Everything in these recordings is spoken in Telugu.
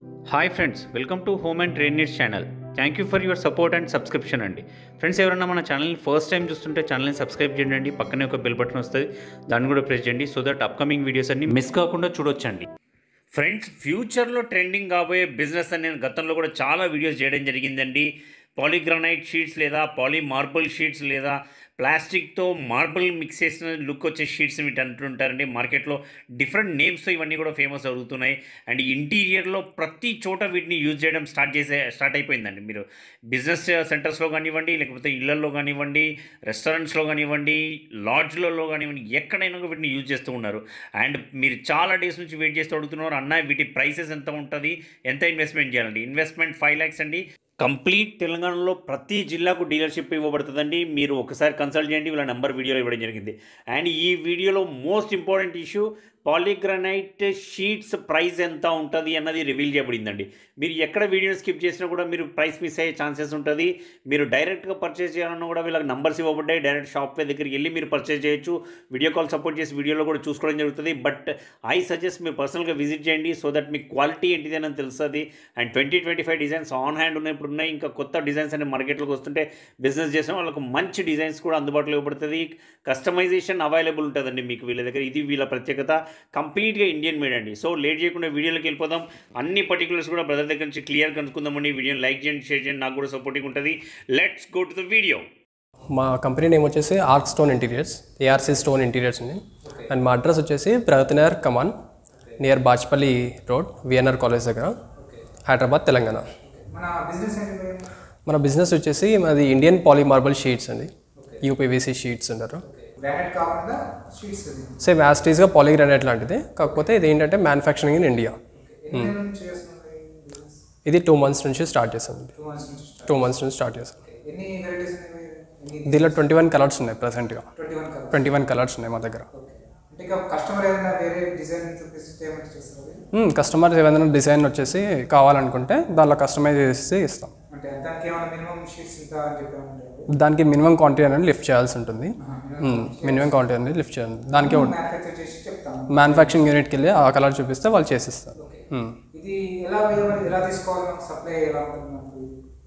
Hi friends welcome to home and trade needs channel thank you for your support and subscription అండి ఫ్రెండ్స్ ఎవరైనా మన ఛానల్ని ఫస్ట్ టైం చూస్తుంటే ఛానల్ని సబ్స్క్రైబ్ చేయండి పక్కనే ఒక బెల్ బటన్ వస్తుంది దాన్ని కూడా ప్రెస్ చేయండి సో దట్ అప్కమింగ్ వీడియోస్ అన్ని మిస్ కాకుండా చూడొచ్చండి ఫ్రెండ్స్ ఫ్యూచర్లో ట్రెండింగ్ కాబోయే బిజినెస్ అని నేను గతంలో కూడా చాలా వీడియోస్ చేయడం జరిగిందండి పాలీగ్రానైట్ షీట్స్ లేదా పాలీ మార్బుల్ షీట్స్ లేదా ప్లాస్టిక్తో మార్బుల్ మిక్స్ చేసిన లుక్ వచ్చే షీట్స్ వీటి అంటుంటారండి మార్కెట్లో డిఫరెంట్ నేమ్స్తో ఇవన్నీ కూడా ఫేమస్ అవుతున్నాయి అండ్ ఇంటీరియర్లో ప్రతి చోట వీటిని యూజ్ చేయడం స్టార్ట్ చేసే స్టార్ట్ అయిపోయిందండి మీరు బిజినెస్ సెంటర్స్లో కానివ్వండి లేకపోతే ఇళ్లలో కానివ్వండి రెస్టారెంట్స్లో కానివ్వండి లాడ్జ్లలో కానివ్వండి ఎక్కడైనా కూడా వీటిని యూజ్ చేస్తూ ఉన్నారు అండ్ మీరు చాలా డేస్ నుంచి వెయిట్ చేస్తూ అడుగుతున్నారు అన్న వీటి ప్రైసెస్ ఎంత ఉంటుంది ఎంత ఇన్వెస్ట్మెంట్ చేయాలండి ఇన్వెస్ట్మెంట్ ఫైవ్ ల్యాక్స్ అండి కంప్లీట్ తెలంగాణలో ప్రతి జిల్లాకు డీలర్షిప్ ఇవ్వబడుతుందండి మీరు ఒకసారి కన్సల్ట్ చేయండి వీళ్ళ నెంబర్ వీడియోలో ఇవ్వడం జరిగింది అండ్ ఈ వీడియోలో most important issue polygranite sheets price ఎంత ఉంటుంది అన్నది రివీల్ చేయబడిందండి మీరు ఎక్కడ వీడియోని స్కిప్ చేసినా కూడా మీరు ప్రైస్ మిస్ అయ్యే ఛాన్సెస్ ఉంటుంది మీరు డైరెక్ట్గా పర్చేస్ చేయాలన్నా కూడా వీళ్ళకి నంబర్స్ ఇవ్వబడ్డాయి డైరెక్ట్ షాప్వేర్ దగ్గరికి వెళ్ళి మీరు పర్చేస్ చేయొచ్చు వీడియో కాల్ సపోర్ట్ చేసి వీడియోలో కూడా చూసుకోవడం జరుగుతుంది బట్ ఐ సజెస్ట్ మీరు పర్సనల్గా విజిట్ చేయండి సో దట్ మీకు క్వాలిటీ ఏంటిది అని తెలుస్తుంది and twenty twenty five designs on hand ఉన్నాయి ఇప్పుడు ఉన్నాయి ఇంకా కొత్త డిజైన్స్ అనే మార్కెట్లోకి వస్తుంటే బిజినెస్ చేసిన వాళ్ళకు మంచి డిజైన్స్ కూడా అందుబాటులో ఇవ్వబడుతుంది కస్టమైజేషన్ అవైలబుల్ ఉంటుందండి మీకు వీళ్ళ దగ్గర ఇది వీళ్ళ ప్రత్యేకత కంప్లీట్గా ఇండియన్ మేడ్ అండి సో లేట్ చేయకుండా వీడియోలోకి వెళ్ళిపోదాం అన్ని పర్టికులర్స్ కూడా బ్రదర్ దగ్గర నుంచి క్లియర్ కనుక్కుందామండి వీడియోని లైక్ చేయండి షేర్ చేయండి నాకు కూడా సపోర్టింగ్ ఉంటుంది let's go to the video మా కంపెనీ నేమ్ వచ్చేసి Arc Stone Interiors ARC Stone Interiors అండి అండ్ మా అడ్రస్ వచ్చేసి ప్రగతినగర్ కమాన్ near Bachupally road VNR college దగ్గర హైదరాబాద్ తెలంగాణ మన బిజినెస్ ఏంటి భయ్యా? మన బిజినెస్ వచ్చేసి మాది ఇండియన్ పాలీ మార్బల్ షీట్స్ అండి యూపీవీసీ షీట్స్ అంటారు గ్రానైట్ కాకుండా స్వీట్స్ ఇది సేమ్ యాస్టీస్గా పాలీగ్రానైట్ లాంటిది కాకపోతే ఇది ఏంటంటే మ్యానుఫ్యాక్చరింగ్ ఇన్ ఇండియా ఎన్ని నెలల నుంచి చేస్తున్నారు ఈ బిజినెస్ ఇది టూ మంత్స్ నుంచి స్టార్ట్ చేసాం టూ మంత్స్ నుంచి start. టూ మంత్స్ నుంచి స్టార్ట్ చేసాం ఎన్ని వెరైటీస్ ఉన్నాయి భయ్యా? ఎన్ని దీనిలో ట్వంటీ వన్ కలర్స్ ఉన్నాయి ప్రజెంట్గా twenty one colour twenty one colours ఉన్నాయి మా దగ్గర ఓకే అంటే ఇక కస్టమర్ ఏదైనా వేరే డిజైన్ చూపిస్తే ఏమైనా చేస్తారు భయ్యా? కస్టమర్ ఏదైనా డిజైన్ వచ్చేసి కావాలనుకుంటే దానిలో కస్టమైజ్ చేసి ఇస్తాం అంటే దానికి ఏమైనా మినిమం షీట్స్ ఇంత అని చెప్పి ఏమైనా ఉంటాయా భయ్యా? దానికి మినిమం క్వాంటిటీ అనేది లిఫ్ట్ చేయాల్సి ఉంటుంది మినిమం క్వాంటిటీ అనేది లిఫ్ట్ చేయాలి దానికి మ్యానుఫ్యాక్చర్ చేసి చెప్తాను మ్యానుఫ్యాక్చరింగ్ యూనిట్కి వెళ్ళి ఆ కలర్ చూపిస్తే వాళ్ళు చేసిస్తారు మ్మ్. ఇది ఎలా భయ్యా మరి ఎలా తీసుకోవాలి మనకు సప్లై ఎలా ఉంటుంది మనకు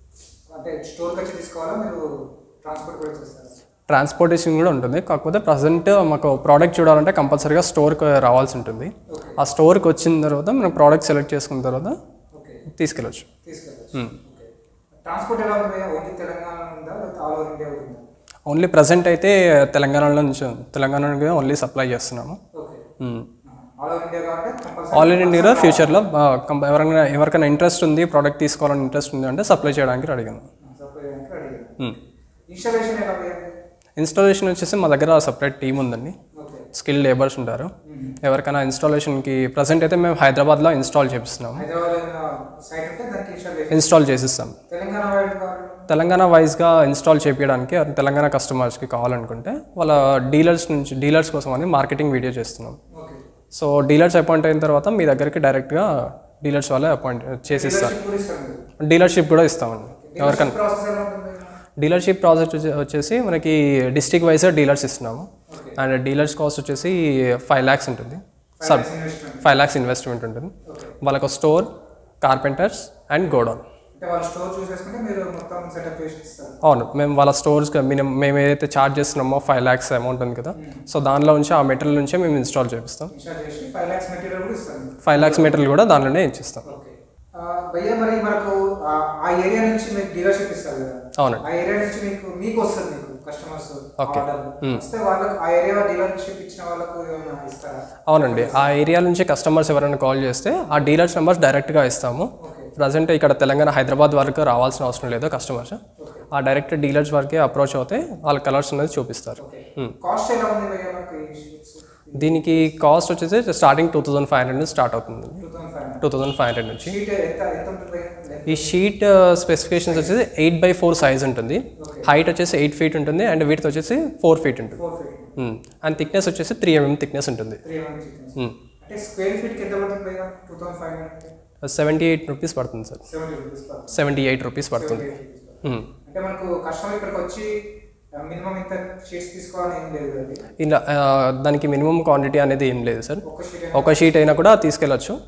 అంటే స్టోర్కి వచ్చి తీసుకోవాలా మీరు ట్రాన్స్పోర్ట్ కూడా చేస్తారా ట్రాన్స్పోర్టేషన్ కూడా ఉంటుంది కాకపోతే ప్రజెంట్ మాకు ప్రోడక్ట్ చూడాలంటే కంపల్సరీగా స్టోర్కి రావాల్సి ఉంటుంది ఆ స్టోర్కి వచ్చిన తర్వాత మనం ప్రోడక్ట్ సెలెక్ట్ చేసుకున్న తర్వాత ఓకే తీసుకెళ్ళచ్చు తీసుకెళ్ళచ్చు మ్మ్. ఓకే ట్రాన్స్పోర్ట్ ఎలా ఉంది భయ్యా? ఓన్లీ తెలంగాణ ఉందా లేకపోతే ఆల్ ఓవర్ ఇండియా ఉందా ఓన్లీ ప్రజెంట్ అయితే తెలంగాణలో నుంచి తెలంగాణకి ఓన్లీ సప్లై చేస్తున్నాము ఓకే మ్మ్. ఆల్ ఓవర్ ఇండియా కాబట్టి కంపల్సరీ ఆల్ ఇన్ ఇండియాలో ఫ్యూచర్లో ఎవరైనా ఎవరికైనా ఇంట్రెస్ట్ ఉంది ప్రోడక్ట్ తీసుకోవాలని ఇంట్రెస్ట్ ఉంది అంటే సప్లై చేయడానికి అడిగాను సప్లై చేయడానికి రెడీ ఇన్స్టాలేషన్ ఎలా భయ్యా? ఇన్స్టాలేషన్ వచ్చేసి మా దగ్గర సపరేట్ టీం ఉందండి ఓకే స్కిల్ లేబర్స్ ఉంటారు ఎవరికైనా ఇన్స్టాలేషన్కి ప్రజెంట్ అయితే మేము హైదరాబాద్లో ఇన్స్టాల్ చేపిస్తున్నాము హైదరాబాద్ ఏదైనా సైట్ ఉంటే దానికి ఇన్స్టాలేషన్ ఇన్స్టాల్ చేసిస్తాం తెలంగాణ వైడ్ కావాలి తెలంగాణ వైజ్గా ఇన్స్టాల్ చేపించడానికి ఎవరైనా తెలంగాణ కస్టమర్స్కి కావాలనుకుంటే వాళ్ళ డీలర్స్ నుంచి డీలర్స్ కోసం అని మార్కెటింగ్ వీడియో చేస్తున్నాం ఓకే సో డీలర్స్ అపాయింట్ అయిన తర్వాత మీ దగ్గరికి డైరెక్ట్గా డీలర్స్ వాళ్ళే అపాయింట్ చేసిస్తారు డీలర్షిప్ కూడా ఇస్తాను మీరు డీలర్షిప్ కూడా ఇస్తామండి ఎవరికైనా ప్రాసెస్ ఎలా ఉంటుంది డీలర్షిప్ ప్రాజెక్ట్ వచ్చే- వచ్చేసి మనకి డిస్టిక్ వైజ్ డీలర్స్ ఇస్తున్నాము ఓకే అండ్ డీలర్స్ కాస్ట్ వచ్చేసి ఫైవ్ ల్యాక్స్ ఉంటుంది sub investment five lakhs investment ఉంటుంది ఓకే వాళ్ళకు స్టోర్ కార్పెంటర్స్ అండ్ గోడౌన్ అంటే వాళ్ళు స్టోర్ చూసేసుకుంటే మీరు మొత్తం సెటప్ చేసి ఇస్తారు అవును మేము వాళ్ళ స్టోర్స్ మినిమం మేము ఏదైతే ఛార్జ్ చేస్తున్నామో ఫైవ్ ల్యాక్స్ అమౌంట్ ఉంది కదా సో దానిలో నుంచి ఆ మెటీరియల్ నుంచే మేము ఇన్స్టాల్ చేపిస్తాం ఇన్స్టాల్ చేసి ఫైవ్ ల్యాక్స్ మెటీరియల్ కూడా ఇస్తారు మీరు. ఫైవ్ ల్యాక్స్ మెటీరియల్ కూడా దానిలోనే ఇచ్చిస్తాం ఓకే ఆ, భయ్యా మరి మనకు ఆ- ఆ ఏరియా నుంచి మీకు డీలర్షిప్ ఇస్తారు కదా అవునండి ఆ ఏరియా నుంచి మీకు మీకు వస్తుంది మీకు కస్టమర్స్ Okay. వస్తే వాళ్ళకి ఆ ఏరియా డీలర్షిప్ ఇచ్చిన వాళ్ళకు ఏమైనా ఇస్తారా అవునండి ఆ ఏరియా నుంచి కస్టమర్స్ ఎవరైనా కాల్ చేస్తే ఆ డీలర్స్ నెంబర్స్ డైరెక్ట్గా ఇస్తాము ఓకే ప్రజెంట్ ఇక్కడ తెలంగాణ హైదరాబాద్ వరకు రావాల్సిన అవసరం లేదు కస్టమర్స్ ఓకే ఆ డైరెక్ట్ డీలర్స్ వరకే అప్రోచ్ అవుతే వాళ్ళ కలర్స్ అనేది చూపిస్తారు ఓకే Hmm. కాస్ట్ ఎలా ఉంది భయ్యా మనకు ఈ షీట్స్ దీనికి కాస్ట్ వచ్చేసి starting two thousand five hundred నుంచి స్టార్ట్ అవుతుంది two thousand five two thousand five hundred నుంచి షీట్ ఎంత ఎంత ఉంటుంది భయ్యా ఈ షీట్ స్పెసిఫికేషన్స్ వచ్చేసి ఎయిట్ బై ఫోర్ సైజ్ ఉంటుంది Okay. హైట్ వచ్చేసి ఎయిట్ ఫీట్ ఉంటుంది అండ్ విడ్త్ వచ్చేసి ఫోర్ ఫీట్ ఉంటుంది ఫోర్ ఫీట్ అండ్ థిక్నెస్ వచ్చేసి త్రీ ఎంఎం థిక్నెస్ ఉంటుంది త్రీ హండ్రెడ్ అంటే స్క్వేర్ ఫీట్కి ఎంత పడుతుంది భయ్యా two thousand five hundred seventy eight rupees పడుతుంది సార్ సెవెంటీ రూపీస్ పడుతుంది సెవెంటీ ఎయిట్ రూపీస్ పడుతుంది Hmm. అంటే మనకు కస్టమర్ ఇక్కడికి వచ్చి మినిమం ఇంత షీట్స్ తీసుకోవాలని ఏం లేదు అది ఇలా ఆ, దానికి మినిమం క్వాంటిటీ అనేది ఏం లేదు సార్ ఒక్క షీట్ ఒక షీట్ అయినా కూడా తీసుకెళ్ళచ్చు ఓకే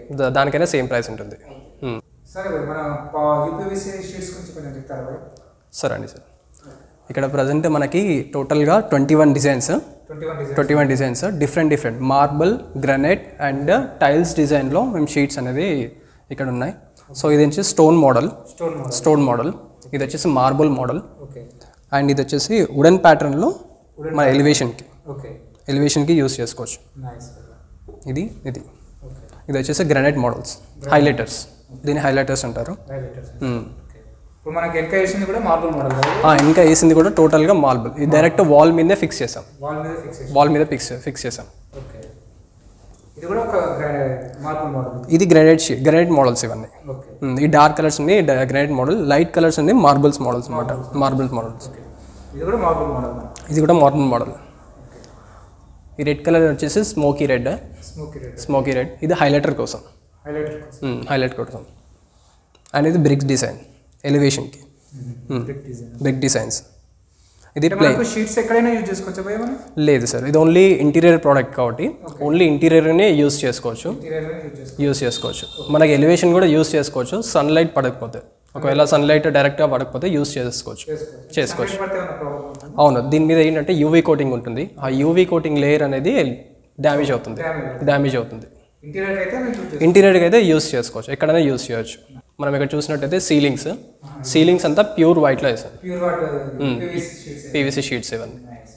దా- దానికైనా సేమ్ ప్రైస్ ఉంటుంది మ్మ్. సరే భయ్ మన యూపీవీసీ షీట్స్ గురించి కొంచెం చెప్తారా భయ్ సరే అండి సార్ ఇక్కడ ప్రజెంట్ మనకి టోటల్గా twenty one designs twenty one design twenty one designs different different marble granite and tiles డిజైన్లో మేము షీట్స్ అనేది ఇక్కడ ఉన్నాయి సో ఇది వచ్చి stone model stone model stone model ఇది వచ్చేసి మార్బుల్ మోడల్ ఓకే అండ్ ఇది వచ్చేసి వుడెన్ ప్యాటర్న్లో మన ఎలివేషన్కి ఓకే ఎలివేషన్కి యూస్ చేసుకోవచ్చు నైస్ ఇది ఇది ఓకే ఇది వచ్చేసి గ్రనైట్ మోడల్స్ హైలైటర్స్ దీని హైలైటర్స్ అంటారు రైట్ మ్మ్. ఓకే ఇప్పుడు మనకి వెనక వేసింది కూడా మార్బుల్ మోడల్ కదా ఆ, ఇంకా వేసింది కూడా టోటల్గా మార్బుల్ ఇది డైరెక్ట్ వాల్ మీదే ఫిక్స్ చేసాం వాల్ మీద ఫిక్స్ చేసి వాల్ మీద ఫిక్స్ ఫిక్స్ చేసాం ఓకే ఇది కూడా ఒక మార్బుల్ మోడల్ ఇది గ్రానైట్ షీ గ్రానైట్ మోడల్స్ ఇవన్నీ ఓకే ఉమ్, ఈ డార్క్ కలర్స్ అన్ని గ్రానైట్ మోడల్ లైట్ కలర్స్ అన్ని మార్బుల్స్ మోడల్స్ అనమాట మార్బుల్స్ మోడల్స్ ఇది కూడా మార్బుల్ మోడల్ ఇది కూడా మార్బుల్ మోడల్ ఈ రెడ్ కలర్ వచ్చేసి smoky red smoky red smoky red ఇది హైలైటర్ కోసం హైలైట్ హైలైట్ కోసం అండ్ ఇది బ్రిక్స్ డిజైన్ ఎలివేషన్కి బ్రిక్ డిజైన్ బ్రిక్ డిజైన్స్ ఇది అంటే ప్లే మనకు షీట్స్ ఎక్కడైనా యూజ్ చేసుకోవచ్చా భయ మనం లేదు సార్ ఇది ఓన్లీ ఇంటీరియర్ ప్రోడక్ట్ కాబట్టి ఓన్లీ ఇంటీరియర్నే యూస్ చేసుకోవచ్చు ఇంటీరియర్ యూజ్ చేసుకోవచ్చు యూస్ చేసుకోవచ్చు మనకి ఎలివేషన్ కూడా యూస్ చేసుకోవచ్చు సన్లైట్ పడకపోతే ఒకవేళ సన్లైట్ డైరెక్ట్గా పడకపోతే యూస్ చేసుకోవచ్చు చేసుకోవచ్చు చేసుకోవచ్చు పడితే ఉన్న ప్రాబ్లం అవును దీని మీద ఏంటంటే యూవీ కోటింగ్ ఉంటుంది ఆ యూవీ కోటింగ్ లేయర్ అనేది డ్యామేజ్ అవుతుంది డ్యామేజ్ డ్యామేజ్ అవుతుంది ఇంటీరియర్ అయితే మేము యూజ్ చేసుకోవచ్చు ఇంటీరియర్కి అయితే యూస్ చేసుకోవచ్చు ఎక్కడైనా యూస్ చేయొచ్చు మనం ఇక్కడ చూసినట్టయితే సీలింగ్స్ సీలింగ్స్ అంతా ప్యూర్ వైట్లో వేసాం pure water PVC sheets PVC sheets ఇవన్నీ నైస్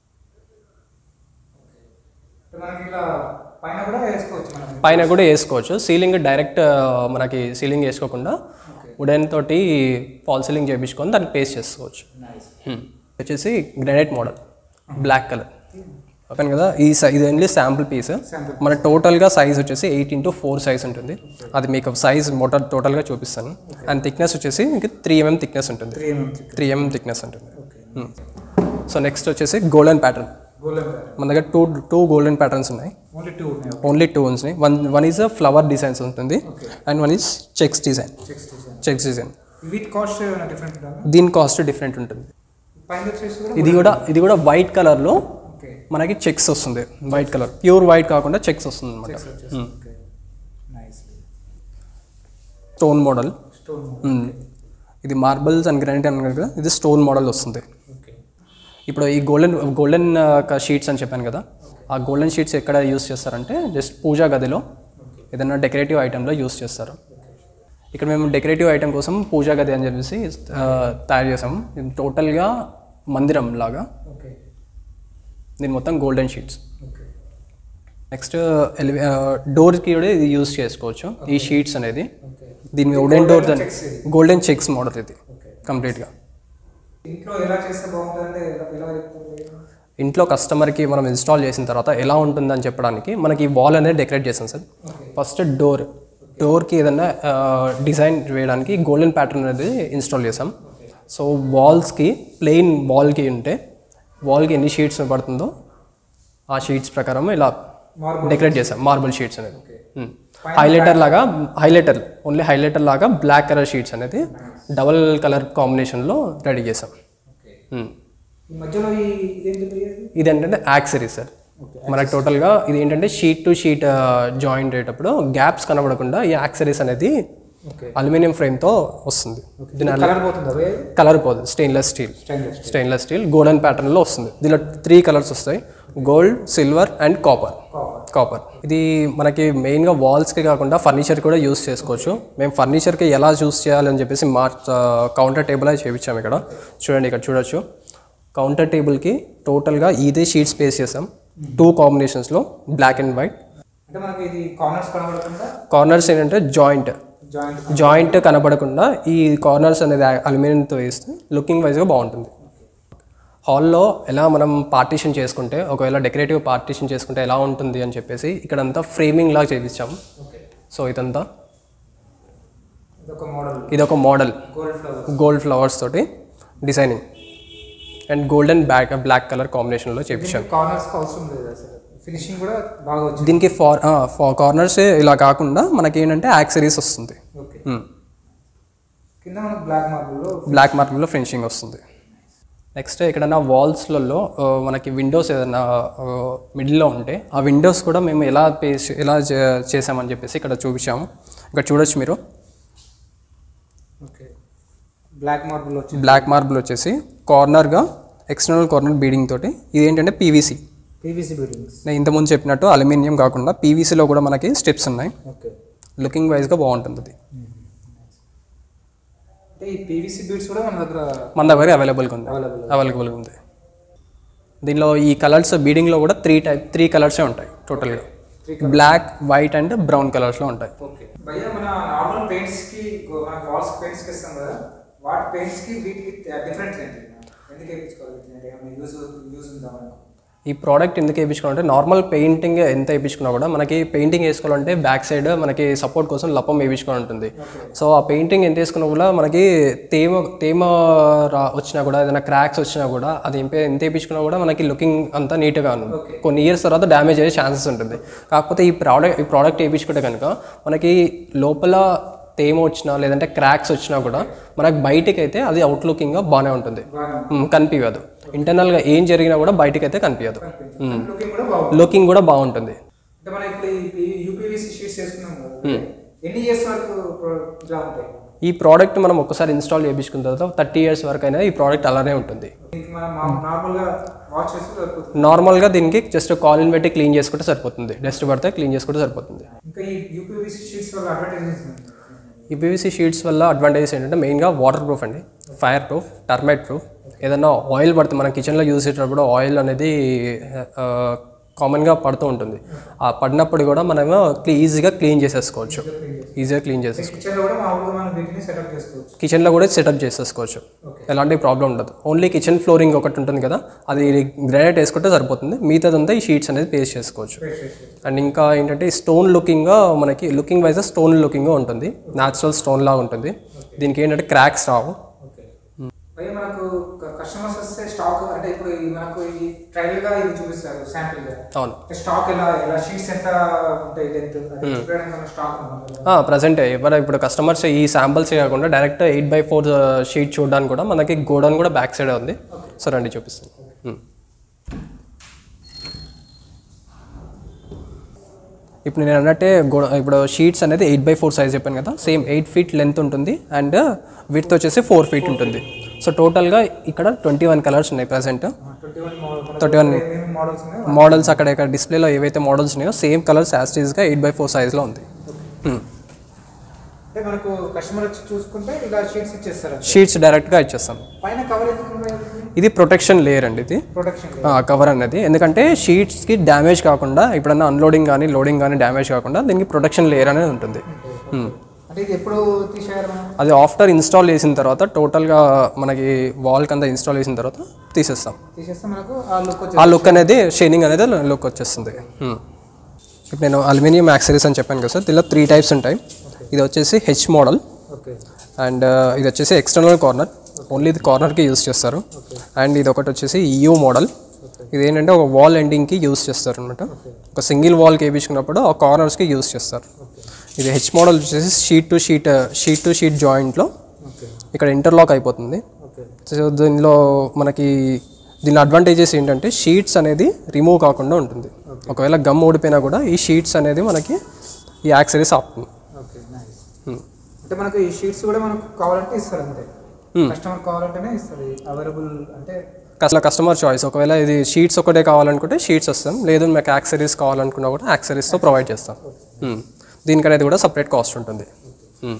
మనకి ఇలా పైన కూడా వేసుకోవచ్చు మనం పైన కూడా వేసుకోవచ్చు సీలింగ్ డైరెక్ట్ మనకి సీలింగ్ వేసుకోకుండా వుడెన్ తోటి ఫాల్ సీలింగ్ చేయించుకొని దాన్ని పేస్ట్ చేసుకోవచ్చు నైస్ Hmm. వచ్చేసి గ్రానైట్ మోడల్ బ్లాక్ కలర్ చెప్పాను కదా ఈ సై ఇది ఓన్లీ శాంపుల్ పీస్ Sample మన టోటల్గా సైజ్ వచ్చేసి ఎయిట్ ఇంటూ ఫోర్ సైజ్ ఉంటుంది అది మీకు సైజ్ మోటార్ టోటల్గా చూపిస్తాను అండ్ థిక్నెస్ వచ్చేసి మీకు త్రీ ఎంఎం థిక్నెస్ ఉంటుంది three mm three mm thickness ఉంటుంది ఓకే సో నెక్స్ట్ వచ్చేసి గోల్డెన్ ప్యాటర్న్ గోల్డెన్ మన దగ్గర టూ టూ గోల్డెన్ ప్యాటర్న్స్ ఉన్నాయి ఓన్లీ టూ ఉన్నాయి ఓన్లీ టూ ఉన్నాయి one one is flower designs ఉంటుంది and one is checks design checks design checks design వీటి కాస్ట్ ఏమైనా డిఫరెంట్ ఉంటుందా దీని కాస్ట్ డిఫరెంట్ ఉంటుంది పైన వచ్చేసి కూడా ఇది కూడా ఇది కూడా వైట్ కలర్లో ఓకే మనకి చెక్స్ వస్తుంది వైట్ కలర్ ప్యూర్ వైట్ కాకుండా చెక్స్ వస్తుంది అనమాట చెక్స్ వచ్చేసి okay nice stone model stone ఇది మార్బల్స్ అండ్ గ్రానైట్ అన్నారు కదా ఇది స్టోన్ మోడల్ వస్తుంది ఓకే ఇప్పుడు ఈ గోల్డెన్ గోల్డెన్ షీట్స్ అని చెప్పాను కదా ఆ గోల్డెన్ షీట్స్ ఎక్కడ యూస్ చేస్తారంటే జస్ట్ పూజా గదిలో ఏదైనా డెకరేటివ్ ఐటెంలో యూస్ చేస్తారు ఇక్కడ మేము డెకరేటివ్ ఐటెం కోసం పూజా గది అని చెప్పేసి ఆ, తయారు చేసాం ఇది టోటల్గా మందిరం లాగా ఓకే దీని మొత్తం గోల్డెన్ షీట్స్ ఓకే నెక్స్ట్ ఎలివే డోర్కి కూడా ఇది యూస్ చేసుకోవచ్చు ఈ షీట్స్ అనేది ఓకే దీని మీద వుడెన్ డోర్ checks ఇది. గోల్డెన్ చెక్స్ మోడల్ ఇది ఓకే కంప్లీట్గా ఇంట్లో ఎలా చేస్తే బాగుంటుందంటే ఎలా- ఎలా చెప్తారు ఇంట్లో కస్టమర్కి మనం ఇన్స్టాల్ చేసిన తర్వాత ఎలా ఉంటుందని చెప్పడానికి మనకి ఈ వాల్ అనేది డెకరేట్ చేసాం సార్ ఓకే ఫస్ట్ డోర్ డోర్కి ఏదైనా డిజైన్ వేయడానికి గోల్డెన్ ప్యాటర్న్ అనేది ఇన్స్టాల్ చేసాం సో వాల్స్కి ప్లెయిన్ వాల్కి ఉంటే వాల్కి ఎన్ని షీట్స్ పడుతుందో ఆ షీట్స్ ప్రకారం ఇలా మార్బుల్ డెకరేట్ చేసాం మార్బుల్ షీట్స్ అనేది ఓకే హైలైటర్ లాగా హైలైటర్ ఓన్లీ హైలైటర్ లాగా బ్లాక్ కలర్ షీట్స్ అనేది డబల్ కలర్ కాంబినేషన్లో రెడీ చేసాం ఓకే Hmm. ఈ మధ్యలో ఈ ఇదేంటి భయ్యా ఇది? ఇది ఏంటంటే యాక్సరీస్ సార్ ఓకే మనకు టోటల్గా ఇది ఏంటంటే షీట్ టు షీట్ జాయింట్ అయ్యేటప్పుడు గ్యాప్స్ కనబడకుండా ఈ యాక్సరీస్ అనేది ఓకే అల్యూమినియం ఫ్రేమ్తో వస్తుంది దీని కలర్ పోతుందా భయ్యా ఇది? కలర్ పోదు stainless steel stainless stainless steel golden ప్యాటర్న్లో వస్తుంది దీనిలో త్రీ కలర్స్ వస్తాయి gold silver and copper copper copper ఇది మనకి మెయిన్గా వాల్స్కి కాకుండా ఫర్నిచర్ కూడా యూస్ చేసుకోవచ్చు మేము ఫర్నిచర్కి ఎలా యూస్ చేయాలని చెప్పేసి మా కౌంటర్ టేబుల్ అయితే చేపించాము ఇక్కడ చూడండి ఇక్కడ చూడొచ్చు కౌంటర్ టేబుల్కి టోటల్గా ఇదే షీట్స్ పేస్ చేసాం టూ కాంబినేషన్స్లో బ్లాక్ అండ్ వైట్ అంటే మనకి ఇది కార్నర్స్ కనబడకుండా కార్నర్స్ ఏంటంటే జాయింట్ జాయింట్ జాయింట్ కనబడకుండా ఈ కార్నర్స్ అనేది అల్యూమినియంతో వేస్తే లుకింగ్ వైజ్గా బాగుంటుంది హాల్లో ఎలా మనం పార్టీషన్ చేసుకుంటే ఒకవేళ డెకరేటివ్ పార్టీషన్ చేసుకుంటే ఎలా ఉంటుంది అని చెప్పేసి ఇక్కడంతా ఫ్రేమింగ్ లాగా చేపించాం ఓకే సో ఇదంతా ఇదొక మోడల్ ఇది ఒక model gold flower gold flowers తోటి designing and golden back black colour కాంబినేషన్లో చేపించాం కార్నర్స్ అవసరం లేదు అసలు ఫినిషింగ్ కూడా బాగా వచ్చింది దీనికి ఫార్ ఫార్ కార్నర్స్ ఇలా కాకుండా మనకి ఏంటంటే యాక్సరీస్ వస్తుంది ఓకే కింద మనకు బ్లాక్ మార్బుల్లో బ్లాక్ మార్బుల్లో ఫినిషింగ్ వస్తుంది నెక్స్ట్ ఎక్కడైనా వాల్స్లలో మనకి విండోస్ ఏదైనా మిడిల్లో ఉంటే ఆ విండోస్ కూడా మేము ఎలా పేస్ ఎలా చే- చేసామని చెప్పేసి ఇక్కడ చూపించాము ఇక్కడ చూడొచ్చు మీరు ఓకే బ్లాక్ మార్బుల్ వచ్చి బ్లాక్ మార్బుల్ వచ్చేసి కార్నర్గా ఎక్స్టర్నల్ కార్నర్ బీడింగ్ తోటి ఇది ఏంటంటే పీవీసీ పీవీసీ బిల్డింగ్స్ నేను ఇంతకుముందు చెప్పినట్టు అల్యూమినియం కాకుండా పీవీసీలో కూడా మనకి స్టెప్స్ ఉన్నాయి ఓకే లుకింగ్ వైజ్గా బాగుంటుంది అది అంటే ఈ పీవీసీ బీడ్స్ కూడా మన దగ్గర మన దగ్గర అవైలబుల్గా ఉంది Available. అవైలబుల్గా ఉంది దీనిలో ఈ కలర్స్ బీడింగ్లో కూడా త్రీ టైప్ త్రీ కలర్సే ఉంటాయి టోటల్గా బ్లాక్ వైట్ అండ్ బ్రౌన్ కలర్స్లో ఉంటాయి ఓకే భయ్యా మన నార్మల్ పెయింట్స్ కి మన వాల్స్ పెయింట్స్ కి ఇస్తాం కదా వాటి పెయింట్స్ కి వీటికి డిఫరెన్స్ ఏంటి ఎందుకు వేయించుకోవాలి వీటిని? ఏమైనా యూజ్ యూజ్ ఉందా మనకు ఈ ప్రోడక్ట్ ఎందుకు వేయించుకోవాలంటే నార్మల్ పెయింటింగ్ ఎంత వేయించుకున్నా కూడా మనకి పెయింటింగ్ వేసుకోవాలంటే బ్యాక్ సైడ్ మనకి సపోర్ట్ కోసం లప్పం వేయించుకొని ఉంటుంది సో ఆ పెయింటింగ్ ఎంత వేసుకున్నా కూడా మనకి తేమ తేమ రా వచ్చినా కూడా ఏదైనా క్రాక్స్ వచ్చినా కూడా అది ఎంపే ఎంత వేయించుకున్నా కూడా మనకి లుకింగ్ అంతా నీట్గా ఉంది కొన్ని ఇయర్స్ తర్వాత డ్యామేజ్ అయ్యే ఛాన్సెస్ ఉంటుంది కాకపోతే ఈ ప్రోడక్ట్ ఈ ప్రోడక్ట్ వేయించుకుంటే కనుక మనకి లోపల తేమ వచ్చినా లేదంటే క్రాక్స్ వచ్చినా కూడా మనకి బయటికి అయితే అది అవుట్లుకింగ్గా బాగానే ఉంటుంది మ్, కనిపించదు ఇంటర్నల్గా ఏం జరిగినా కూడా బయటికి అయితే కనిపించదు లుకింగ్ కూడా బాగుంది లుకింగ్ కూడా బాగుంటుంది అంటే మనం ఇప్పుడు ఈ యూపీవీసీ షీట్స్ వేసుకున్నాం కదా ఎన్ని ఇయర్స్ వరకు pro- ఇలా ఉంటాయి ఈ ప్రోడక్ట్ మనం ఒక్కసారి ఇన్స్టాల్ చేయించుకున్న తర్వాత థర్టీ ఇయర్స్ వరకు అయినా ఈ ప్రోడక్ట్ అలానే ఉంటుంది దీనికి మనం నార్మల్ గా వాష్ చేస్తే సరిపోతుంది నార్మల్గా దీనికి జస్ట్ కాలిన్ పెట్టి క్లీన్ చేసుకుంటే సరిపోతుంది డస్ట్ పడితే క్లీన్ చేసుకుంటే సరిపోతుంది ఇంకా ఈ యూపీవీసీ షీట్స్ వల్ల అడ్వర్టైజెస్ ఈ పీవీసీ షీట్స్ వల్ల అడ్వాంటేజెస్ ఏంటంటే మెయిన్గా వాటర్ ప్రూఫ్ అండి ఫైర్ ప్రూఫ్ టర్మైట్ ప్రూఫ్ ఏదైనా ఆయిల్ పడితే మనం కిచెన్లో యూజ్ చేసేటప్పుడు ఆయిల్ అనేది కామన్గా పడుతూ ఉంటుంది ఆ పడినప్పుడు కూడా మనము ఈజీగా క్లీన్ చేసేసుకోవచ్చు ఈజీగా క్లీన్ చేసేసుకోవచ్చు కిచెన్ లో కూడా మామూలుగా మనం వీటిని సెటప్ చేసుకోవచ్చు కిచెన్లో కూడా సెటప్ చేసేసుకోవచ్చు ఎలాంటి ప్రాబ్లం ఉండదు ఓన్లీ కిచెన్ ఫ్లోరింగ్ ఒకటి ఉంటుంది కదా అది గ్రానైట్ వేసుకుంటే సరిపోతుంది మిగతాదంతా ఈ షీట్స్ అనేది పేస్ట్ చేసుకోవచ్చు అండ్ ఇంకా ఏంటంటే స్టోన్ లుకింగ్గా మనకి లుకింగ్ వైజ్ స్టోన్ లుకింగ్గా ఉంటుంది న్యాచురల్ స్టోన్ లాగా ఉంటుంది దీనికి ఏంటంటే క్రాక్స్ రావు ఓకే భయ్య మనకు కస్టమర్స్ వస్తే స్టాక్ అంటే ఇప్పుడు ఈ మనకు ఈ ట్రయల్ గా ఇది చూపిస్తారు శాంపిల్ గా అవును స్టాక్ ఎలా ఎలా షీట్స్ ఎంత ఉంటాయి లెంత్ అది చూడడానికి స్టాక్ ఉందా ప్రజెంట్ ఎవరు ఇప్పుడు కస్టమర్స్ ఈ శాంపుల్స్ కాకుండా direct eight by four sheet చూడడానికి కూడా మనకి గోడౌన్ కూడా బ్యాక్ సైడ్ ఉంది సో రండి చూపిస్తాను Hmm. ఇప్పుడు నేను అన్నట్టే గోడ ఇప్పుడు షీట్స్ అనేది ఎయిట్ బై ఫోర్ సైజ్ చెప్పాను కదా సేమ్ ఎయిట్ ఫీట్ లెంత్ ఉంటుంది అండ్ విడ్త్ వచ్చేసి ఫోర్ ఫీట్ ఉంటుంది సో టోటల్గా ఇక్కడ ట్వంటీ వన్ కలర్స్ ఉన్నాయి present twenty one model thirty one ఏమేమి మోడల్స్ ఉన్నాయో మోడల్స్ అక్కడ ఇక్కడ డిస్ప్లేలో ఏవైతే మోడల్స్ ఉన్నాయో సేమ్ కలర్స్ యాస్టీస్గా ఎయిట్ బై ఫోర్ సైజ్లో ఉంది Hmm. అంటే మనకు కస్టమర్ వచ్చి చూసుకుంటే ఇలా షీట్స్ ఇచ్చేస్తారు షీట్స్ డైరెక్ట్గా ఇచ్చేస్తాం పైన కవర్ ఎందుకు ఇది ప్రొటెక్షన్ లేయర్ అండి ఇది ప్రొటెక్షన్ కవర్ అనేది ఎందుకంటే షీట్స్కి డ్యామేజ్ కాకుండా ఎప్పుడన్నా అన్లోడింగ్ కానీ లోడింగ్ కానీ డ్యామేజ్ కాకుండా దీనికి ప్రొటెక్షన్ లేయర్ అనేది ఉంటుంది Hmm. అంటే ఇది ఎప్పుడు తీసేయాలి మనం అది ఆఫ్టర్ ఇన్స్టాల్ చేసిన తర్వాత టోటల్గా మనకి వాల్కి అంతా ఇన్స్టాల్ చేసిన తర్వాత తీసేస్తాం తీసేస్తే మనకు ఆ లుక్ ఆ లుక్ అనేది షైనింగ్ అనేది లుక్ వచ్చేస్తుంది Hmm. ఇప్పుడు నేను అల్యూమినియం యాక్సరీస్ అని చెప్పాను కదా సార్ దీనిలో త్రీ టైప్స్ ఉంటాయి ఇది వచ్చేసి హెచ్ మోడల్ ఓకే అండ్ ఇది వచ్చేసి ఎక్స్టర్నల్ కార్నర్ ఓన్లీ ఇది కార్నర్కి యూస్ చేస్తారు అండ్ ఇది ఒకటి వచ్చేసి ఈయూ మోడల్ ఇది ఏంటంటే ఒక వాల్ ఎండింగ్కి యూస్ చేస్తారు అనమాట ఒక సింగిల్ వాల్కి వేయించుకున్నప్పుడు ఆ కార్నర్స్కి యూస్ చేస్తారు ఇది హెచ్ మోడల్ వచ్చేసి sheet to sheet sheet to sheet జాయింట్లో ఓకే ఇక్కడ ఇంటర్లాక్ అయిపోతుంది ఓకే సో దీనిలో మనకి దీని అడ్వాంటేజెస్ ఏంటంటే షీట్స్ అనేది రిమూవ్ కాకుండా ఉంటుంది ఒకవేళ గమ్ ఊడిపోయినా కూడా ఈ షీట్స్ అనేది మనకి ఈ యాక్సరీస్ ఆపుతుంది ఓకే నైస్ అంటే మనకు ఈ షీట్స్ కూడా మనకు కావాలంటే ఇస్తారు అంతే కస్టమర్ కావాలంటేనే ఇస్తారు అవైలబుల్ అంటే అసలు కస్టమర్ చాయిస్ ఒకవేళ ఇది షీట్స్ ఒకటే కావాలనుకుంటే షీట్స్ వస్తాం లేదు మాకు యాక్సరీస్ కావాలనుకున్నా కూడా యాక్సరీస్తో ప్రొవైడ్ చేస్తాం Hmm. దీనికనేది కూడా సపరేట్ కాస్ట్ ఉంటుంది Hmm.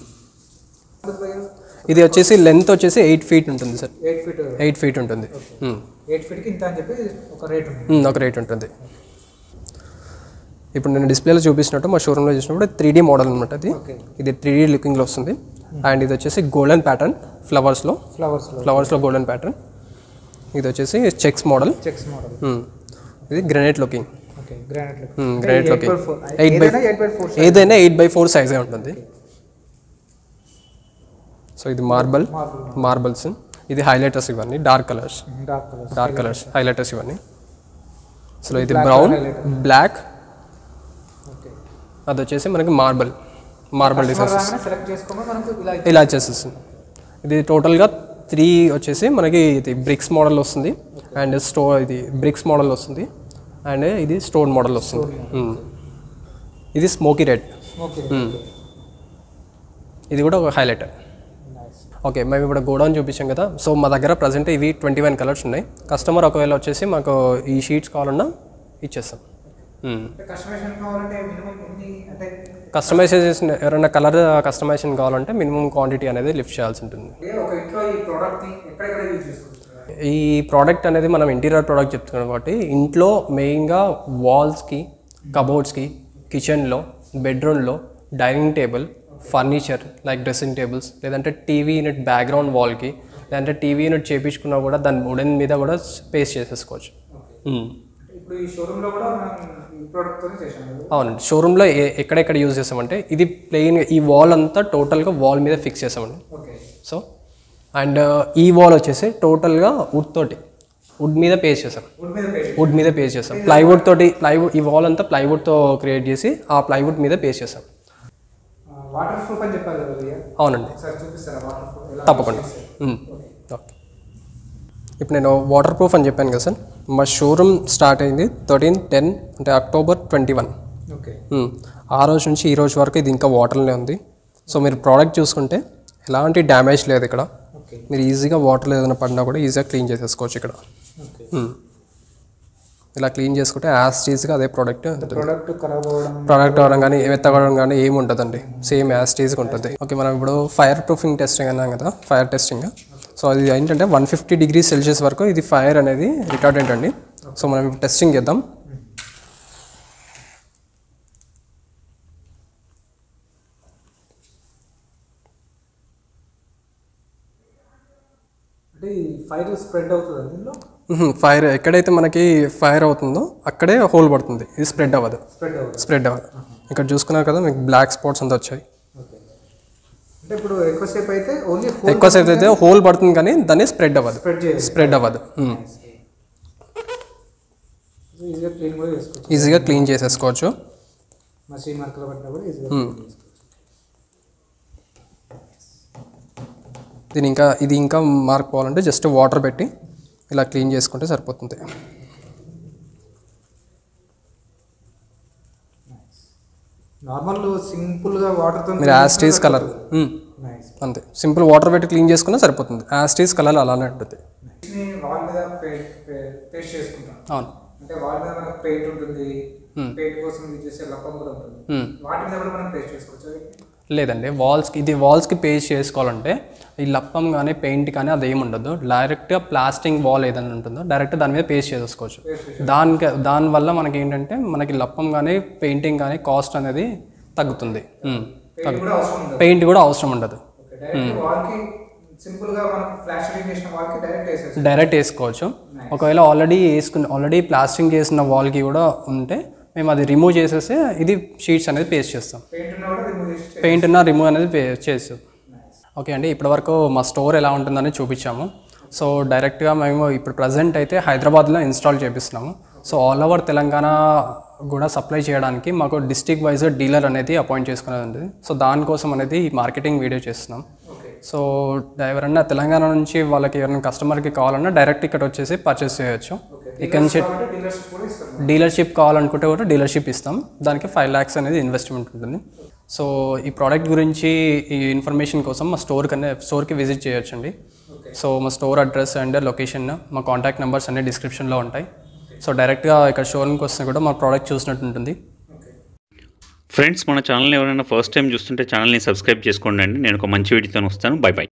ఇది వచ్చేసి లెంత్ వచ్చేసి ఎయిట్ ఫీట్ ఉంటుంది sir eight feet eight feet ఉంటుంది Hmm. ఎయిట్ ఫీట్కి ఇంత అని చెప్పి ఒక రేట్ ఉంది Hmm, ఒక రేట్ ఉంటుంది ఇప్పుడు నేను డిస్ప్లేలో చూపించినట్టు మా షోరూంలో చూసినప్పుడు త్రీ డీ మోడల్ అనమాట ఇది ఓకే ఇది త్రీ డీ లుకింగ్లో వస్తుంది అండ్ ఇది వచ్చేసి గోల్డెన్ ప్యాటర్న్ ఫ్లవర్స్లో ఫ్లవర్స్లో ఫ్లవర్స్లో గోల్డెన్ ప్యాటర్న్ ఇది వచ్చేసి చెక్స్ మోడల్ చెక్స్ మోడల్ ఇది granite looking okay granite look granite looking eight eight by eight by four ఏదైనా ఎయిట్ బై ఫోర్ సైజే ఉంటుంది సో ఇది మార్బల్ మార్బుల్ మార్బల్స్ ఇది హైలైటర్స్ ఇవన్నీ dark colours dark colour dark colours highlighters ఇవన్నీ సో ఇది బ్రౌన్ బ్లాక్ ఓకే అది వచ్చేసి మనకి మార్బల్ మార్బల్ డిజైన్స్ రాగానే సెలెక్ట్ చేసుకోమని మనకు ఇలా ఇలా వచ్చేసేస్తుంది ఇది టోటల్గా త్రీ వచ్చేసి మనకి ఇది బ్రిక్స్ మోడల్ వస్తుంది అండ్ స్టో ఇది బ్రిక్స్ మోడల్ వస్తుంది అండ్ ఇది స్టోన్ మోడల్ వస్తుంది మ్మ్. ఇది స్మోకీ రెడ్ ఓకే ఇది కూడా ఒక హైలైట్ నైస్ ఓకే మేము ఇప్పుడు గోడౌన్ చూపించాం కదా సో మా దగ్గర ప్రజెంట్ ఇవి ట్వంటీ వన్ కలర్స్ ఉన్నాయి కస్టమర్ ఒకవేళ వచ్చేసి మాకు ఈ షీట్స్ కావాలన్నా ఇచ్చేస్తాం మ్మ్. అంటే కస్టమైజేషన్ కావాలంటే మినిమం ఎన్ని అంటే కస్టమైజేషన్ ఎవరైనా కలర్ కస్టమైజేషన్ కావాలంటే మినిమం క్వాంటిటీ అనేది లిఫ్ట్ చేయాల్సి ఉంటుంది అంటే ఒక ఇంట్లో ఈ ప్రోడక్ట్ని ఎక్కడెక్కడ యూజ్ చేసుకోవచ్చు ఈ ప్రోడక్ట్ అనేది మనం ఇంటీరియర్ ప్రోడక్ట్ చెప్తున్నాం కాబట్టి ఇంట్లో మెయిన్గా వాల్స్కి కబోర్డ్స్కి కిచెన్లో బెడ్రూమ్లో dining table furniture like dressing tables లేదంటే టీవీ యూనిట్ బ్యాక్గ్రౌండ్ వాల్కి లేదంటే టీవీ యూనిట్ చేపించుకున్నా కూడా దాని వుడెన్ మీద కూడా పేస్ట్ చేసేసుకోవచ్చు మ్మ్. అంటే ఇప్పుడు ఈ షోరూంలో కూడా మనం ఈ ప్రోడక్ట్తోనే చేసాం కదా అవునండి షోరూంలో ఏ- ఎక్కడెక్కడ యూజ్ చేస్తామంటే ఇది ప్లెయిన్ ఈ వాల్ అంతా టోటల్గా వాల్ మీద ఫిక్స్ చేస్తామండి ఓకే సో అండ్ ఈ వాల్ వచ్చేసి టోటల్గా వుడ్ తోటి వుడ్ మీద పేస్ట్ చేసాం వుడ్ మీద పేస్ట్ వుడ్ మీద పేస్ట్ చేస్తాం ప్లైవుడ్ తోటి ప్లైవుడ్ ఈ వాల్ అంతా ప్లైవుడ్తో క్రియేట్ చేసి ఆ ప్లైవుడ్ మీద పేస్ట్ చేస్తాం వాటర్ ప్రూఫ్ అని చెప్పారు కదా భయ్య అవునండి ఒకసారి చూపిస్తారా వాటర్ ప్రూఫ్ ఎలా తప్పకుండా మ్మ్. ఓకే ఇప్పుడు నేను వాటర్ ప్రూఫ్ అని చెప్పాను కదా సార్ మా షోరూమ్ స్టార్ట్ అయింది థర్టీన్ టెన్ అంటే అక్టోబర్ ట్వంటీ వన్ ఓకే ఆ రోజు నుంచి ఈ రోజు వరకు ఇది ఇంకా వాటర్లోనే ఉంది సో మీరు ప్రోడక్ట్ చూసుకుంటే ఎలాంటి డ్యామేజ్ లేదు ఇక్కడ ఓకే మీరు ఈజీగా వాటర్ ఏదైనా పడినా కూడా ఈజీగా క్లీన్ చేసేసుకోవచ్చు ఇక్కడ ఓకే మ్మ్. ఇలా క్లీన్ చేసుకుంటే యాజ్ టీజ్గా అదే ప్రోడక్ట్ ప్రోడక్ట్ ఖరాబ్ అవ్వడం ప్రోడక్ట్ అవ్వడం కానీ ఎత్తగడం కానీ ఏమి ఉంటుందండి సేమ్ యాజ్ టీజ్గా ఉంటుంది ఓకే మనం ఇప్పుడు ఫైర్ ప్రూఫింగ్ టెస్టింగ్ అన్నాం కదా ఫైర్ టెస్టింగ్ సో అది ఏంటంటే వన్ ఫిఫ్టీ డిగ్రీ సెల్సియస్ వరకు ఇది ఫైర్ అనేది రికార్డెంట్ అండి సో మనం ఇప్పుడు టెస్టింగ్ చేద్దాం అంటే ఈ ఫైర్ స్ప్రెడ్ అవుతుంది దీనిలో ఫైర్ ఎక్కడైతే మనకి ఫైర్ అవుతుందో అక్కడే హోల్ పడుతుంది ఇది స్ప్రెడ్ అవ్వదు స్ప్రెడ్ అవుతుంది స్ప్రెడ్ అవ్వదు ఇక్కడ చూసుకున్నారు కదా మీకు బ్లాక్ స్పాట్స్ అంతా వచ్చాయి ఓకే అంటే ఇప్పుడు ఎక్కువసేపు అయితే ఓన్లీ ఎక్కువసేపు అయితే హోల్ పడుతుంది కానీ దాన్ని స్ప్రెడ్ అవ్వదు స్ప్రెడ్ చేయాలి స్ప్రెడ్ అవ్వదు మ్మ్. ఈజీగా క్లీన్ కూడా చేసుకోవచ్చు ఈజీగా క్లీన్ చేసేసుకోవచ్చు మసీన్ మార్కులు పట్టినా కూడా ఈజీగా మ్మ్. దీని ఇంకా ఇది ఇంకా మార్క్ పోవాలంటే జస్ట్ వాటర్ పెట్టి ఇలా క్లీన్ చేసుకుంటే సరిపోతుంది నార్మల్ సింపుల్గా వాటర్తో మీరు యాస్టీస్ కలర్ నైస్ అంతే సింపుల్ వాటర్ పెట్టి క్లీన్ చేసుకున్నా సరిపోతుంది యాస్టీస్ కలర్ అలానే ఉంటుంది వాల్ మీద పేస్ట్ చేసుకుంటాం అవును అంటే వాల్ మీద మనకు పెయింట్ ఉంటుంది పెయింట్ కోసం యూజ్ చేసే లప్పం కూడా ఉంటుంది మ్మ్. వాటి మీద కూడా మనం పేస్ట్ చేసుకోవచ్చు లేదండి వాల్స్కి ఇది వాల్స్కి పేస్ట్ చేసుకోవాలంటే ఈ లప్పం కానీ పెయింట్ కానీ అది ఏమి ఉండదు డైరెక్ట్గా ప్లాస్టింగ్ వాల్ ఏదైనా ఉంటుందో డైరెక్ట్ దాని మీద పేస్ట్ చేసుకోవచ్చు దానికి దానివల్ల మనకి ఏంటంటే మనకి లప్పం కానీ పెయింటింగ్ కానీ కాస్ట్ అనేది తగ్గుతుంది మ్మ్. పెయింట్ కూడా అవసరం ఉండదు పెయింట్ కూడా అవసరం ఉండదు ఓకే డైరెక్ట్ వాల్ కి సింపుల్ గా మనం ఫ్లాష్ చేసిన వాల్ కి డైరెక్ట్ వేసేసి డైరెక్ట్ వేసుకోవచ్చు ఒకవేళ ఆల్రెడీ వేసుకుని ఆల్రెడీ ప్లాస్టింగ్ చేసిన వాల్కి కూడా ఉంటే మేము అది రిమూవ్ చేసేసి ఇది షీట్స్ అనేది పేస్ట్ చేస్తాం పెయింట్ ఉన్నా కూడా రిమూవ్ చేసి పెయింట్ ఉన్న రిమూవ్ అనేది పే చేస్తాం ఓకే అండి ఇప్పటివరకు మా స్టోర్ ఎలా ఉంటుందని చూపించాము సో డైరెక్ట్గా మేము ఇప్పుడు ప్రజెంట్ అయితే హైదరాబాద్లో ఇన్స్టాల్ చేపిస్తున్నాము సో ఆల్ ఓవర్ తెలంగాణ కూడా సప్లై చేయడానికి మాకు డిస్టిక్ వైజ్ డీలర్ అనేది అపాయింట్ చేసుకునేది ఉంది సో దానికోసం అనేది ఈ మార్కెటింగ్ వీడియో చేస్తున్నాం ఓకే సో ఎవరన్నా తెలంగాణ నుంచి వాళ్ళకి ఎవరైనా కస్టమర్కి కావాలన్నా డైరెక్ట్ ఇక్కడ వచ్చేసి పర్చేస్ చేయొచ్చు ఇక్కడ నుంచి కాబట్టి డీలర్షిప్ కూడా ఇస్తాం డీలర్షిప్ కావాలనుకుంటే కూడా డీలర్షిప్ ఇస్తాం దానికి ఫైవ్ ల్యాక్స్ అనేది ఇన్వెస్ట్మెంట్ ఉంటుంది సో ఈ ప్రోడక్ట్ గురించి ఈ ఇన్ఫర్మేషన్ కోసం మా స్టోర్ కన్నా స్టోర్కి విజిట్ చేయొచ్చండి సో మా స్టోర్ అడ్రస్ అండ్ లొకేషన్ మా కాంటాక్ట్ నెంబర్స్ అన్ని డిస్క్రిప్షన్లో ఉంటాయి సో డైరెక్ట్గా ఇక్కడ షోరూమ్కి వస్తే కూడా మా ప్రోడక్ట్ చూసినట్టు ఉంటుంది ఓకే ఫ్రెండ్స్ మన ఛానల్ని ఎవరైనా ఫస్ట్ టైం చూస్తుంటే ఛానల్ని సబ్స్క్రైబ్ చేసుకోండి అండి నేను ఒక మంచి వీడియోతో వస్తాను బై బై